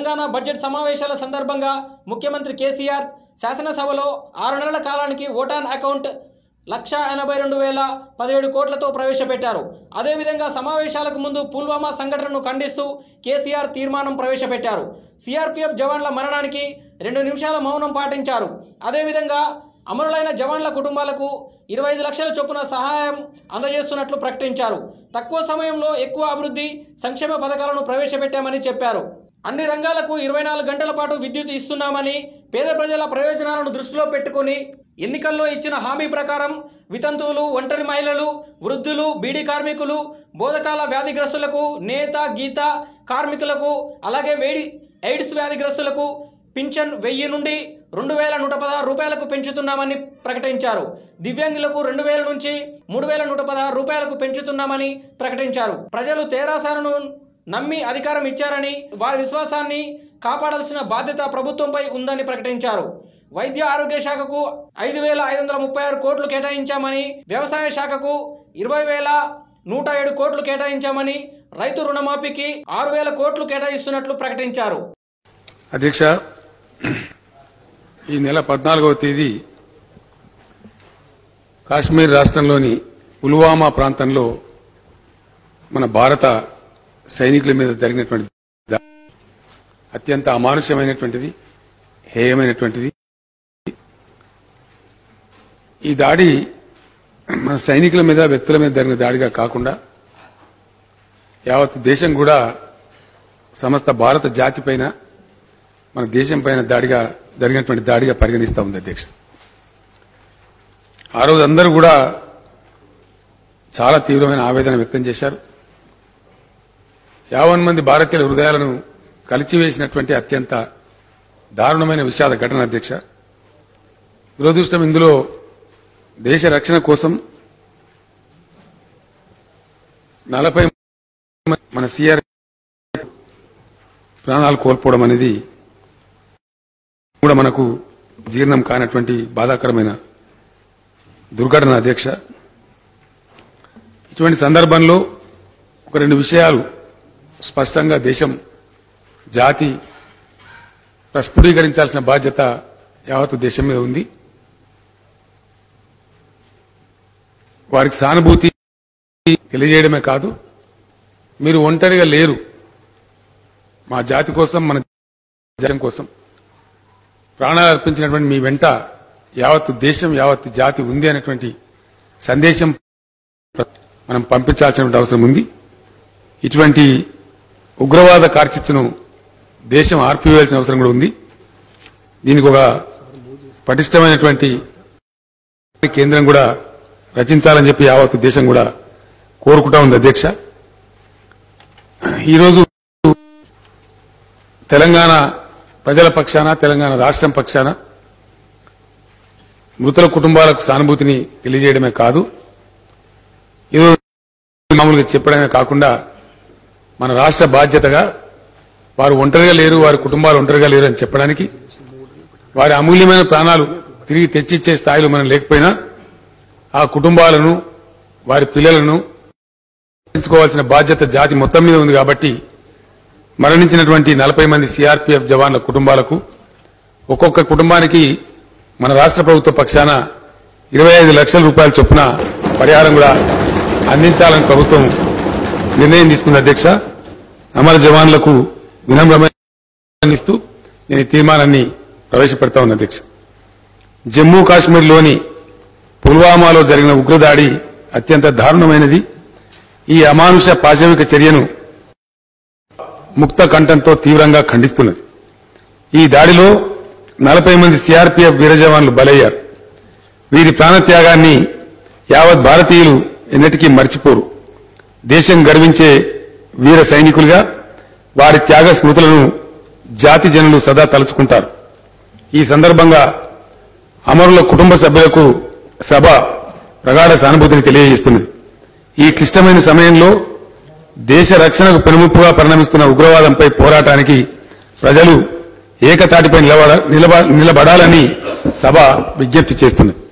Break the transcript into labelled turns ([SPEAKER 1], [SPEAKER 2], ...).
[SPEAKER 1] Telangana budget సమావేశాల సందర్భంగా ముఖ్యమంత్రి కేసీఆర్ శాసనసభలో ఆరు నెలల కాలానికి ఓటాన్ అకౌంట్ లక్ష ఎనభై రెండు వేల పదిహేడు కోట్లతో ప్రవేశపెట్టారు అదేవిధంగా సమావేశాలకు ముందు పుల్వామా సంఘటనను ఖండిస్తూ కేసీఆర్ తీర్మానం ప్రవేశపెట్టారు సిఆర్పిఎఫ్ జవాన్ల మరణానికి రెండు నిమిషాల మౌనం పాటించారు అదేవిధంగా అమరులైన జవాన్ల కుటుంబాలకు ఇరవై ఐదు లక్షల చొప్పున సహాయం అందజేస్తున్నట్లు ప్రకటించారు తక్కువ సమయంలో ఎక్కువ అభివృద్ధి సంక్షేమ పథకాలను ప్రవేశపెట్టామని చెప్పారు అన్ని రంగాలకు ఇరవై నాలుగు గంటల పాటు విద్యుత్ ఇస్తున్నామని పేద ప్రజల ప్రయోజనాలను దృష్టిలో పెట్టుకొని ఎన్నికల్లో ఇచ్చిన హామీ ప్రకారం వితంతువులు ఒంటరి మహిళలు వృద్ధులు బీడీ కార్మికులు బోధకాల వ్యాధిగ్రస్తులకు నేత గీత కార్మికులకు అలాగే వేడి ఎయిడ్స్ వ్యాధిగ్రస్తులకు పింఛన్ వెయ్యి నుండి రెండు వేల నూట పదహారు రూపాయలకు పెంచుతున్నామని ప్రకటించారు దివ్యాంగులకు రెండు వేల నుంచి మూడు వేల నూట పదహారు రూపాయలకు పెంచుతున్నామని ప్రకటించారు ప్రజలు తేరాసాలను నమ్మి అధికారం ఇచ్చారని వారి విశ్వాసాన్ని కాపాడాల్సిన బాధ్యత ప్రభుత్వంపై ఉందని ప్రకటించారు వైద్య ఆరోగ్య శాఖకు ఐదు వేల ఐదు వందల ముప్పై ఆరు కోట్లు కేటాయించామని వ్యవసాయ శాఖకు ఇరవై వేల నూట ఏడు కోట్లు కేటాయించామని రైతు రుణమాఫీకి ఆరు వేల కోట్లు కేటాయిస్తున్నట్లు ప్రకటించారు
[SPEAKER 2] అధ్యక్ష ఈ నెల పద్నాలుగవ తేదీ కాశ్మీర్ రాష్ట్రంలోని పుల్వామా ప్రాంతంలో మన భారత సైనికుల మీద జరిగినటువంటి దా- అత్యంత అమానుష్యమైనటువంటిది హేయమైనటువంటిది ఈ దాడి మన సైనికుల మీద వ్యక్తుల మీద జరిగిన దాడిగా కాకుండా యావత్ దేశం కూడా సమస్త భారత జాతి పైన మన దేశం పైన దాడిగా జరిగినటువంటి దాడిగా పరిగణిస్తా ఉంది అధ్యక్ష ఆ రోజు అందరూ కూడా చాలా తీవ్రమైన ఆవేదన వ్యక్తం చేశారు యావన్ మంది భారతీయుల హృదయాలను కలిచివేసినటువంటి అత్యంత దారుణమైన విషాద ఘటన అధ్యక్ష దురదృష్టం ఇందులో దేశ రక్షణ కోసం నలభై మన సిఆర్ ప్రాణాలు కోల్పోవడం అనేది కూడా మనకు జీర్ణం కానటువంటి బాధాకరమైన దుర్ఘటన అధ్యక్ష ఇటువంటి సందర్భంలో ఒక రెండు విషయాలు స్పష్టంగా దేశం జాతి ప్రస్ఫుటీకరించాల్సిన బాధ్యత యావత్తు దేశం మీద ఉంది వారికి సానుభూతి తెలియజేయడమే కాదు మీరు ఒంటరిగా లేరు మా జాతి కోసం మన దేశం కోసం ప్రాణాలు అర్పించినటువంటి మీ వెంట యావత్తు దేశం యావత్తు జాతి ఉంది అనేటువంటి సందేశం మనం పంపించాల్సినటువంటి అవసరం ఉంది ఇటువంటి ఉగ్రవాద కార్చిచ్చును దేశం ఆర్పివేయాల్సిన అవసరం కూడా ఉంది దీనికి ఒక పటిష్టమైనటువంటి కేంద్రం కూడా రచించాలని చెప్పి యావత్తు దేశం కూడా కోరుకుంటా ఉంది అధ్యక్ష ఈరోజు తెలంగాణ ప్రజల పక్షాన తెలంగాణ రాష్ట్రం పక్షాన మృతుల కుటుంబాలకు సానుభూతిని తెలియజేయడమే కాదు ఇది మామూలుగా చెప్పడమే కాకుండా మన రాష్ట్ర బాధ్యతగా వారు ఒంటరిగా లేరు వారి కుటుంబాలు ఒంటరిగా లేరు అని చెప్పడానికి వారి అమూల్యమైన ప్రాణాలు తిరిగి తెచ్చిచ్చే స్థాయిలో మనం లేకపోయినా ఆ కుటుంబాలను వారి పిల్లలను రక్షించుకోవాల్సిన బాధ్యత జాతి మొత్తం మీద ఉంది కాబట్టి మరణించినటువంటి నలభై మంది సిఆర్పీఎఫ్ జవాన్ల కుటుంబాలకు ఒక్కొక్క కుటుంబానికి మన రాష్ట్ర ప్రభుత్వ పక్షాన ఇరవై ఐదు లక్షల రూపాయల చొప్పున పరిహారం కూడా అందించాలని ప్రభుత్వం నిర్ణయం తీసుకుంది అధ్యక్ష అమర జవాన్లకు వినమ్రమైన ఇస్తూ నేను ఈ తీర్మానాన్ని ప్రవేశపెడతా ఉంది అధ్యక్ష జమ్మూ కాశ్మీర్లోని పుల్వామాలో జరిగిన ఉగ్రదాడి అత్యంత దారుణమైనది ఈ అమానుష పాశవిక చర్యను ముక్త కంఠంతో తీవ్రంగా ఖండిస్తున్నది ఈ దాడిలో నలభై మంది సిఆర్పీఎఫ్ వీర జవాన్లు బలయ్యారు వీరి ప్రాణత్యాగాన్ని యావత్ భారతీయులు ఎన్నటికీ మర్చిపోరు దేశం గర్వించే వీర సైనికులుగా వారి త్యాగ స్మృతులను జాతి జనులు సదా తలుచుకుంటారు ఈ సందర్భంగా అమరుల కుటుంబ సభ్యులకు సభ ప్రగాఢ సానుభూతిని తెలియజేస్తున్నది ఈ క్లిష్టమైన సమయంలో దేశ రక్షణకు పెనుముప్పుగా పరిణమిస్తున్న ఉగ్రవాదంపై పోరాటానికి ప్రజలు ఏకతాటిపై నిలబడ నిలబ- నిలబడాలని సభ విజ్ఞప్తి చేస్తున్నది